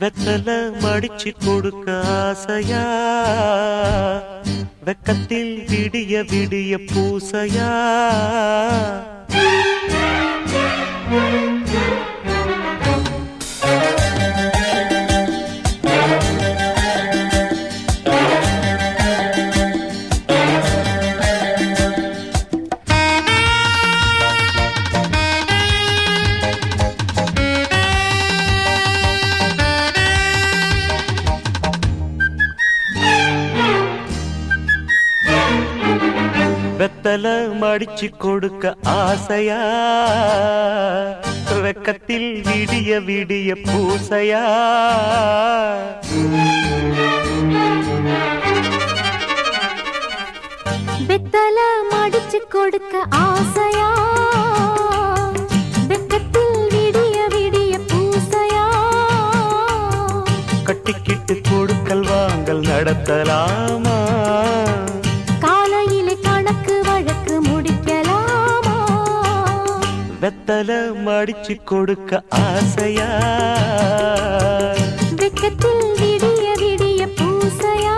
வெத்தல மடிச்சு கொடுக்க ஆசையா வெக்கத்தில் விடிய விடிய பூசையா வெத்தல மடிச்சு கொடுக்க ஆசையா வெக்கத்தில் விடிய விடிய பூசையா வெத்தல மடிச்சு கொடுக்க ஆசையா வெக்கத்தில் விடிய விடிய பூசையா கட்டிக்கிட்டு கொடுக்கல் வாங்கல் நடத்தலாமா காலையிலே கணக்கு வழக்கு முடிக்கலாமா வெத்தல மடிச்சு கொடுக்க ஆசையா வெக்கத்தில் விடிய விடிய பூசையா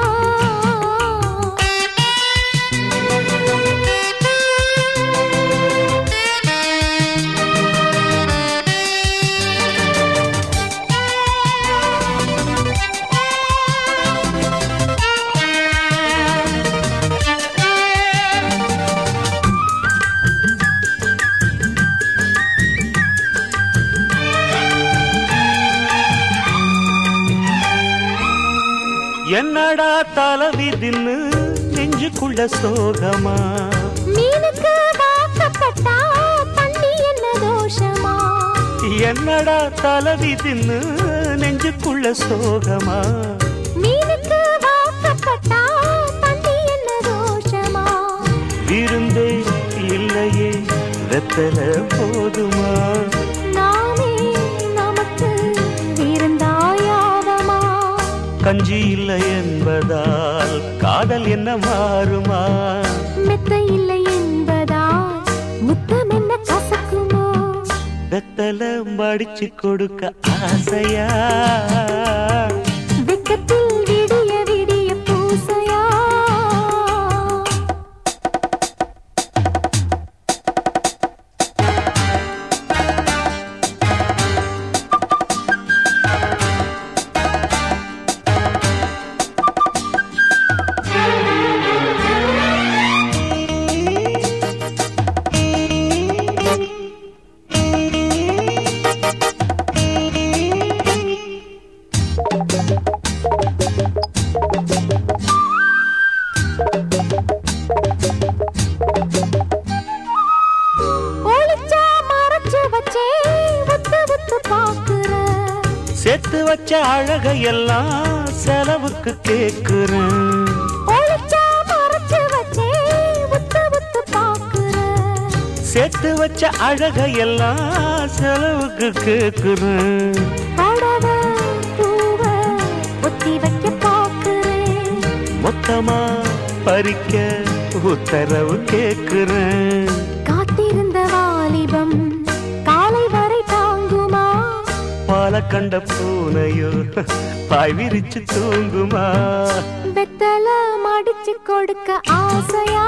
என்னடா தலைவிதின்னு நெஞ்சுக்குள்ள சோகமா மீனுக்கு வாக்கப்பட்டா தண்ணி என்ன தோஷமா என்னடா தலைவிதின்னு நெஞ்சுக்குள்ள சோகமா மீனுக்கு வாக்கப்பட்டா தண்ணி என்ன தோஷமா விருந்தே இல்லையே வெத்தல போதுமா நாமே நமக்கு இருந்தாயாதமா கஞ்சி இல்லை என்பதால் காதல் என்ன மாறுமா மெத்த இல்லை என்பதால் முத்தம் என்ன கசக்குமோ வெத்தல மடிச்சு கொடுக்க ஆசையா வெக்கத்தில் விடிய விடிய பூசையா ஒளிச்சா மறைச்சு வச்சே உத்து உத்து பாக்குற சேர்த்து வச்ச அழகையெல்லாம் செலவுக்கு கேக்குறேன் ஒளிச்சா மறைச்சு வச்சே உத்து உத்து பாக்குற சேர்த்து வச்ச அழகையெல்லாம் செலவுக்கு கேக்குறேன் படவ பூவ ஒத்தி வைக்க பாக்குறேன் மொத்தமா பறிக்க உத்தரவு கேக்குறேன் காத்திருந்த வாலிபம் காலை வரை தாங்குமா பால கண்ட பூனையோ பாய் விரிச்சு தூங்குமா வெத்தல மடிச்சு கொடுக்க ஆசையா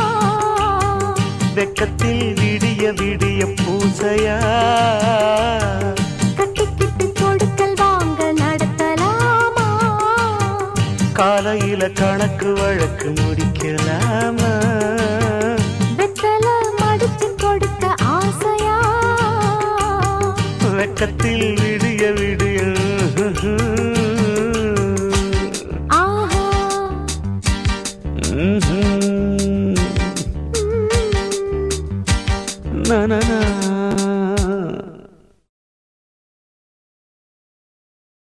வெக்கத்தில் விடிய விடிய பூசையா கட்டிக்கிட்டு கொடுக்கல் வாங்க நடத்தலாமா காலையில கணக்கு வழக்கு முடிக்கலாமா வெத்தல மடிச்சு கொடுக்க ஆசையா வெக்கத்தில் விடிய விடிய ஆஹா ம்ஹும். ம். Na na na